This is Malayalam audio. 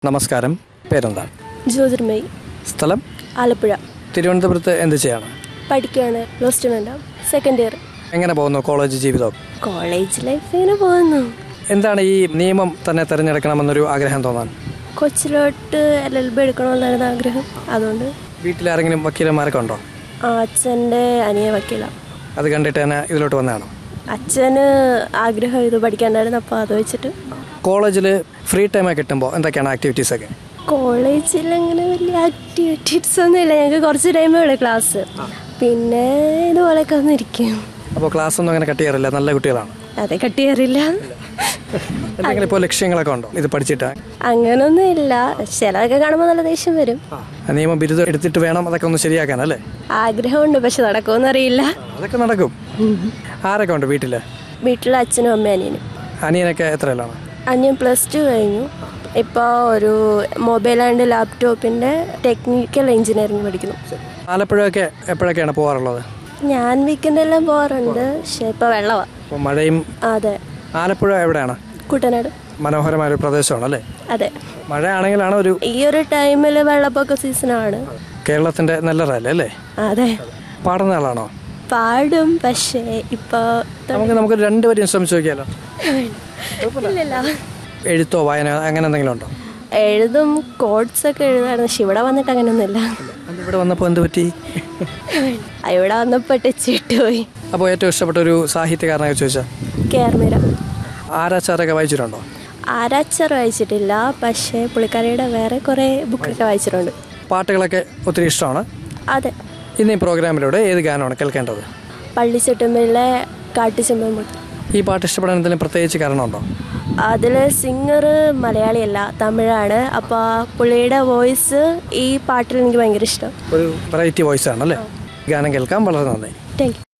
നമസ്കാരം പേരെന്താണ് ജ്യോതിർമയി സ്ഥലം ആലപ്പുഴ തിരുവനന്തപുരത്ത് എന്ത് ചെയ്യാണ് പഠിക്കുകയാണ് പ്ലസ് ടു വേണ്ടാം സെക്കൻഡ് ഇയർ എങ്ങനെ പോകുന്നു കോളേജ് ജീവിതം കോളേജ് ലൈഫ് ഇങ്ങനെ പോകുന്നു എന്താണ് ഈ നിയമം തന്നെ തിരഞ്ഞെടുക്കണമെന്നൊരു ആഗ്രഹം തോന്നാൻ കൊച്ചിലോട്ട് എൽ എൽ ബി എടുക്കണമെന്നായിരുന്നു ആഗ്രഹം അതുകൊണ്ട് വീട്ടിലാരെങ്കിലും വക്കീലന്മാരൊക്കെ ഉണ്ടോ ആ അച്ഛൻ്റെ അനിയ വക്കീല അത് കണ്ടിട്ട് തന്നെ ഇതിലോട്ട് വന്നതാണോ അച്ഛന് ആഗ്രഹം ഇത് പഠിക്കാനായിരുന്നു അപ്പോൾ അത് വെച്ചിട്ട് കോളേജിൽ ഫ്രീ ടൈമൊക്കെ കിട്ടുമ്പോൾ എന്തൊക്കെയാണ് ആക്ടിവിറ്റീസൊക്കെ കോളേജിൽ അങ്ങനെ വലിയ ആക്ടിവിറ്റീസ് ഒന്നും ഇല്ല ഞങ്ങൾക്ക് കുറച്ച് ടൈമേ ഉള്ളൂ ക്ലാസ് പിന്നെ ഇതുപോലെയൊക്കെ വന്നിരിക്കും അപ്പോൾ ക്ലാസ് ഒന്നും അങ്ങനെ കട്ട് ചെയ്യാറില്ല നല്ല കുട്ടികളാണ് അതെ കട്ട് ചെയ്യാറില്ല എന്തെങ്കിലും ഇപ്പോൾ ലക്ഷ്യങ്ങളൊക്കെ ഉണ്ടോ ഇത് പഠിച്ചിട്ട് അങ്ങനൊന്നും ഇല്ല ചിലതൊക്കെ കാണുമ്പോൾ നല്ല ദേഷ്യം വരും നിയമ ബിരുദം എടുത്തിട്ട് വേണം അതൊക്കെ ഒന്ന് ശരിയാക്കാൻ അല്ലേ ആഗ്രഹമുണ്ട് പക്ഷെ നടക്കുമെന്ന് അറിയില്ല അതൊക്കെ നടക്കും ആരൊക്കെ ഉണ്ട് വീട്ടിൽ വീട്ടിലെ അച്ഛനും അമ്മയും അനിയനും അനിയനൊക്കെ എത്രയിലാണ് അനിയൻ പ്ലസ് ടു കഴിഞ്ഞു ഇപ്പോൾ ഒരു മൊബൈൽ ആൻഡ് ലാപ്ടോപ്പിൻ്റെ ടെക്നിക്കൽ എഞ്ചിനീയറിംഗ് പഠിക്കുന്നു ആലപ്പുഴയൊക്കെ എപ്പോഴൊക്കെയാണ് പോകാറുള്ളത് ഞാൻ വീക്കെൻഡെല്ലാം പോകാറുണ്ട് പക്ഷെ ഇപ്പോൾ വെള്ളമാണ് അപ്പോൾ മഴയും അതെ ആലപ്പുഴ എവിടെയാണ് കുട്ടനാട് മനോഹരമായ ഒരു പ്രദേശമാണ് അല്ലേ അതെ മഴയാണെങ്കിലാണ് ഒരു ഈ ഒരു ടൈമിൽ വെള്ളപ്പൊക്ക സീസണാണ് കേരളത്തിന്റെ നല്ല റയൽ അല്ലേ അതെ പാടുന്ന ആളാണോ പാടും പക്ഷേ ഇപ്പോൾ നമുക്ക് നമുക്ക് രണ്ടുപേരും ശ്രമിച്ചു നോക്കിയാലോ ഇല്ലല്ലോ എഴുത്തോ വായന അങ്ങനെ എന്തെങ്കിലും ഉണ്ടോ എഴുതും കോഡ്സ് ഒക്കെ എഴുതാറുണ്ട് പക്ഷെ ഇവിടെ വന്നിട്ട് അങ്ങനെയൊന്നുമില്ല അത് ഇവിടെ വന്നപ്പോൾ എന്ത് പറ്റി ആ, ഇവിടെ വന്നപ്പോൾ ടച്ചിട്ട് പോയി അപ്പോൾ ഏറ്റവും ഇഷ്ടപ്പെട്ട ഒരു സാഹിത്യകാരനൊക്കെ ചോദിച്ചാൽ കേർമിര ആരാച്ചാരൊക്കെ വായിച്ചിട്ടുണ്ടോ ആരാച്ചർ വായിച്ചിട്ടില്ല പക്ഷേ പുള്ളിക്കാരിയുടെ വേറെ കുറേ ബുക്കൊക്കെ വായിച്ചിട്ടുണ്ട് പാട്ടുകളൊക്കെ ഒത്തിരി ഇഷ്ടമാണ് അതെ ഇന്ന് ഈ പ്രോഗ്രാമിലൂടെ ഏത് ഗാനമാണ് കേൾക്കേണ്ടത് പള്ളിച്ചെട്ടുമ്പിലെ കാട്ടുചെമ്പൻമുട്ട് ഈ പാട്ട് ഇഷ്ടപ്പെടാൻ എന്തെങ്കിലും പ്രത്യേകിച്ച് കാരണമുണ്ടോ അതിൽ സിംഗർ മലയാളിയല്ല തമിഴാണ് അപ്പോൾ പുള്ളിയുടെ വോയിസ് ഈ പാട്ടിൽ എനിക്ക് ഭയങ്കര ഇഷ്ടം ഒരു വെറൈറ്റി വോയിസ് ആണല്ലേ ഗാനം കേൾക്കാൻ വളരെ നന്ദി താങ്ക് യു